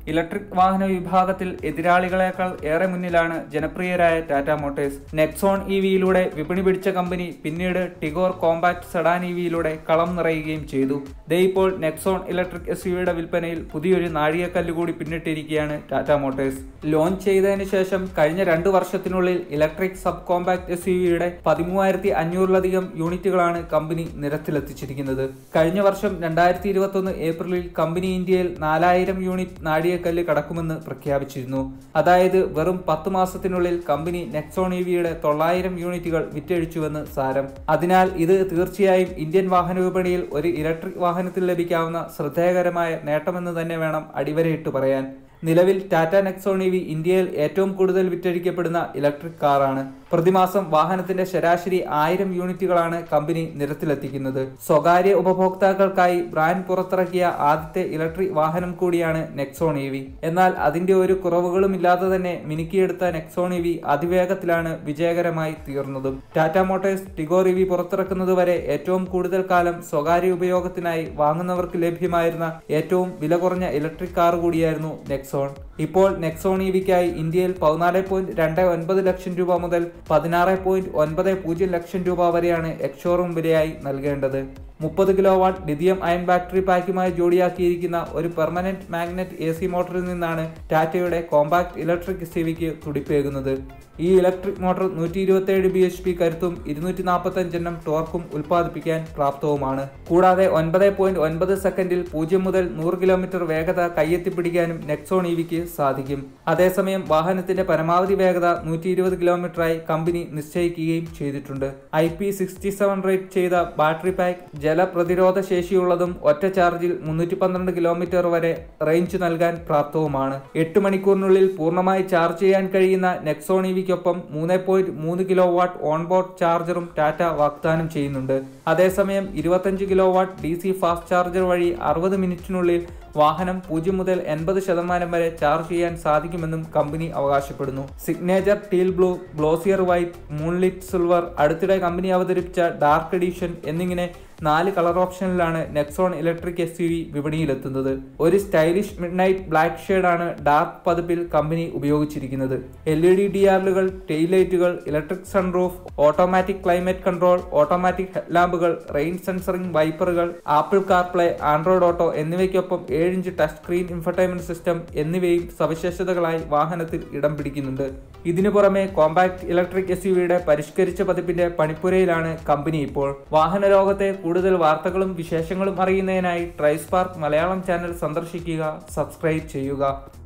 electric വാഹന വിഭാഗത്തിൽ എതിരാളികളെക്കാൾ ഏറെ മുന്നിലാണ് ജനപ്രിയരായ ടാറ്റ മോട്ടോഴ്സ് നെക്സോൺ ഇ വിയിലൂടെ വിപണി പിടിച്ച കമ്പനി പിന്നീട് ടിഗോർ കോമ്പാക്ട് സെഡാൻ ഇ വിയിലൂടെ കളം നിറയുകയും ചെയ്തു ദേ ഇപ്പോൾ നെക്സോൺ ഇലക്ട്രിക് എസ് യുടെ വിൽപ്പനയിൽ പുതിയൊരു നാഴികക്കല്ല് കൂടി പിന്നിട്ടിരിക്കുകയാണ് ടാറ്റ മോട്ടോഴ്സ് ലോഞ്ച് ചെയ്തതിന് ശേഷം കഴിഞ്ഞ രണ്ടു വർഷത്തിനുള്ളിൽ ഇലക്ട്രിക് സബ് കോമ്പാക്ട് എസ് യുടെ പതിമൂവായിരത്തി അഞ്ഞൂറിലധികം യൂണിറ്റുകളാണ് കമ്പനി നിരത്തിലെത്തിച്ചിരിക്കുന്നത് കഴിഞ്ഞ വർഷം രണ്ടായിരത്തി ഇരുപത്തി ഒന്ന് ഏപ്രിലിൽ കമ്പനി ഇന്ത്യയിൽ നാലായിരം യൂണിറ്റ് നാഴികക്കല്ല് കടക്കുമെന്ന് പ്രഖ്യാപിച്ചിരുന്നു അതായത് വെറും പത്ത് മാസത്തിനുള്ളിൽ കമ്പനി നെക്സോൺ ഇ വിയുടെ തൊള്ളായിരം യൂണിറ്റുകൾ വിറ്റഴിച്ചുവെന്ന് സാരം അതിനാൽ ഇത് തീർച്ചയായും ഇന്ത്യൻ വാഹന വിപണിയിൽ ഒരു ഇലക്ട്രിക് വാഹനത്തിൽ ലഭിക്കാവുന്ന ശ്രദ്ധേയകരമായ നേട്ടമെന്ന് തന്നെ വേണം അടിവരയിട്ട് പറയാൻ നിലവിൽ ടാറ്റ നെക്സോൺ ഇ വി ഇന്ത്യയിൽ ഏറ്റവും കൂടുതൽ വിറ്റഴിക്കപ്പെടുന്ന ഇലക്ട്രിക് കാറാണ് പ്രതിമാസം വാഹനത്തിന്റെ ശരാശരി ആയിരം യൂണിറ്റുകളാണ് കമ്പനി നിരത്തിലെത്തിക്കുന്നത് സ്വകാര്യ ഉപഭോക്താക്കൾക്കായി ബ്രാൻഡ് പുറത്തിറക്കിയ ആദ്യത്തെ ഇലക്ട്രിക് വാഹനം കൂടിയാണ് നെക്സോൺ ഇ വി എന്നാൽ അതിന്റെ ഒരു കുറവുകളും ഇല്ലാതെ തന്നെ മിനുക്കിയെടുത്ത നെക്സോൺ ഇ വി അതിവേഗത്തിലാണ് വിജയകരമായി തീർന്നതും Tata Motors Tigor E V പുറത്തിറക്കുന്നത് വരെ ഏറ്റവും കൂടുതൽ കാലം സ്വകാര്യ ഉപയോഗത്തിനായി വാങ്ങുന്നവർക്ക് ലഭ്യമായിരുന്ന ഏറ്റവും വില കുറഞ്ഞ ഇലക്ട്രിക് കാർ കൂടിയായിരുന്നു നെക്സോൺ ഇപ്പോൾ നെക്സോൺ ഇ വിക്കായി ഇന്ത്യയിൽ പതിനാല് പോയിന്റ് രണ്ട് ഒൻപത് ലക്ഷം രൂപ മുതൽ പതിനാറ് പോയിന്റ് ഒൻപത് പൂജ്യം ലക്ഷം രൂപ വരെയാണ് എക്സ്ഷോറൂം വിലയായി നൽകേണ്ടത് മുപ്പത് kilo watt lithium ion battery പാക്കുമായി ജോഡിയാക്കിയിരിക്കുന്ന ഒരു പെർമനന്റ് മാഗ്നറ്റ് എ സി മോട്ടറിൽ നിന്നാണ് ടാറ്റയുടെ കോമ്പാക്ട് ഇലക്ട്രിക് സിവിക്ക് തുടിപ്പേകുന്നത് ഈ ഇലക്ട്രിക് മോട്ടോർ നൂറ്റി ഇരുപത്തിയേഴ് ബി എച്ച് പി കരുത്തും ഇരുന്നൂറ്റി നാൽപ്പത്തി അഞ്ചെണ്ണം ടോർക്കും ഉൽപ്പാദിപ്പിക്കാൻ പ്രാപ്തവുമാണ് കൂടാതെ ഒൻപത് പോയിന്റ് ഒൻപത് സെക്കൻഡിൽ പൂജ്യം മുതൽ നൂറ് കിലോമീറ്റർ വേഗത കയ്യെത്തിപ്പിടിക്കാനും നെക്സോൺ ഇവിക്ക് സാധിക്കും അതേസമയം വാഹനത്തിന്റെ പരമാവധി വേഗത നൂറ്റി ഇരുപത് കിലോമീറ്ററായി കമ്പനി നിശ്ചയിക്കുകയും ചെയ്തിട്ടുണ്ട് I P sixty seven rate ചെയ്ത ബാറ്ററി പാക്ക് ജലപ്രതിരോധ ശേഷിയുള്ളതും ഒറ്റ ചാർജിൽ മുന്നൂറ്റി പന്ത്രണ്ട് കിലോമീറ്റർ വരെ റേഞ്ച് നൽകാൻ പ്രാപ്തവുമാണ് എട്ട് മണിക്കൂറിനുള്ളിൽ പൂർണ്ണമായി ചാർജ് ചെയ്യാൻ കഴിയുന്ന നെക്സോൺ ഇവിക്കൊപ്പം മൂന്ന് പോയിന്റ് മൂന്ന് കിലോ വാട്ട് ഓൺബോർഡ് ചാർജറും ടാറ്റ വാഗ്ദാനം ചെയ്യുന്നുണ്ട് അതേസമയം ഇരുപത്തഞ്ച് kilo watt D C fast charger വഴി അറുപത് മിനിറ്റിനുള്ളിൽ വാഹനം പൂജ്യം മുതൽ എൺപത് ശതമാനം വരെ ചാർജ് ചെയ്യാൻ സാധിക്കുമെന്നും കമ്പനി അവകാശപ്പെടുന്നു signature teal blue glacier white moonlit silver അടുത്തിടെ കമ്പനി അവതരിപ്പിച്ച ഡാർക്ക് എഡിഷൻ എന്നിങ്ങനെ നാല് കളർ ഓപ്ഷനിലാണ് Nexon electric S U V വിപണിയിലെത്തുന്നത് ഒരു സ്റ്റൈലിഷ് മിഡ് നൈറ്റ് ബ്ലാക്ക് ഷെയ്ഡാണ് ഡാർക്ക് പതിപ്പിൽ കമ്പനി ഉപയോഗിച്ചിരിക്കുന്നത് എൽ ഇ ഡി ഡി ആറുകൾ ടെയിൽ ലൈറ്റുകൾ electric sunroof automatic climate control automatic ഹെഡ്ലാമ്പുകൾ റെയിൻ സെൻസറിംഗ് വൈപ്പറുകൾ ആപ്പിൾ കാർപ്ലേ ആൻഡ്രോയിഡ് ഓട്ടോ എന്നിവയ്ക്കൊപ്പം ഏഴിഞ്ച് ടച്ച് സ്ക്രീൻ ഇൻഫർടൈൻമെന്റ് സിസ്റ്റം എന്നിവയും സവിശേഷതകളായി വാഹനത്തിൽ ഇടം പിടിക്കുന്നുണ്ട് ഇതിനു പുറമെ കോമ്പാക്ട് ഇലക്ട്രിക് എസ് യുടെ പരിഷ്കരിച്ച പതിപ്പിന്റെ പണിപ്പുരയിലാണ് കമ്പനി ഇപ്പോൾ വാഹന ലോകത്തെ കൂടുതൽ വാർത്തകളും വിശേഷങ്ങളും അറിയുന്നതിനായി ട്രൈസ്പാർക്ക് മലയാളം ചാനൽ സന്ദർശിക്കുക സബ്സ്ക്രൈബ് ചെയ്യുക